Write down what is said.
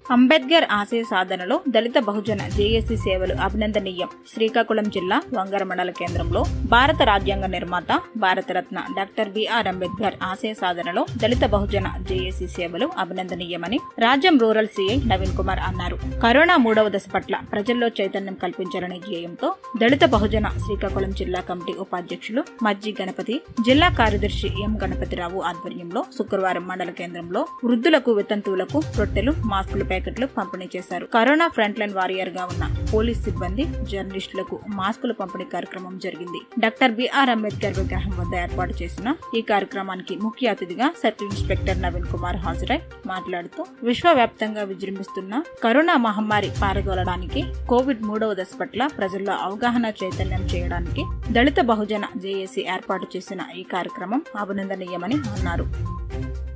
అంబేద్కర్ ఆశయ సాధనలో దళిత బహుజన జేఏసీ సేవలు అభినందనీయం శ్రీకాకుళం జిల్లా వంగర మండల కేంద్రంలో భారత రాజ్యాంగ నిర్మాత భారతరత్న డాక్టర్ బిఆర్ అంబేద్కర్ ఆశయ సాధనలో దళిత బహుజన జేఏసీ సేవలు అభినందనీయమని రాజ్యం రూరల్ సీఐ నవీన్ కుమార్ అన్నారు కరోనా మూడవ దశ పట్ల ప్రజల్లో చైతన్యం కల్పించాలనే ధ్యేయంతో దళిత బహుజన శ్రీకాకుళం జిల్లా కమిటీ ఉపాధ్యక్షులు మజ్జి గణపతి జిల్లా కార్యదర్శి ఎం గణపతిరావు ఆధ్వర్యంలో శుక్రవారం మండల కేంద్రంలో వృద్ధులకు వితంతువులకు రొట్టెలు మాస్కులు ప్యాకెట్లు పంపిణీ చేశారు కరోనా ఫ్రంట్ లైన్ వారియర్ గా ఉన్న పోలీస్ సిబ్బంది జర్నలిస్టులకు మాస్కుల పంపిణీ కార్యక్రమం జరిగింది డాక్టర్ బిఆర్ అంబేద్కర్ విగ్రహం వద్ద ఏర్పాటు చేసిన ఈ కార్యక్రమానికి ముఖ్య అతిథిగా సర్కిల్ ఇన్స్పెక్టర్ నవీన్ కుమార్ హాజరై మాట్లాడుతూ విశ్వవ్యాప్తంగా విజృంభిస్తున్న కరోనా మహమ్మారి పారదోలడానికి కోవిడ్ మూడవ దశ పట్ల ప్రజల్లో అవగాహన చైతన్యం చేయడానికి దళిత బహుజన జేఏసీ ఏర్పాటు చేసిన ఈ కార్యక్రమం అభినందనీయమని అన్నారు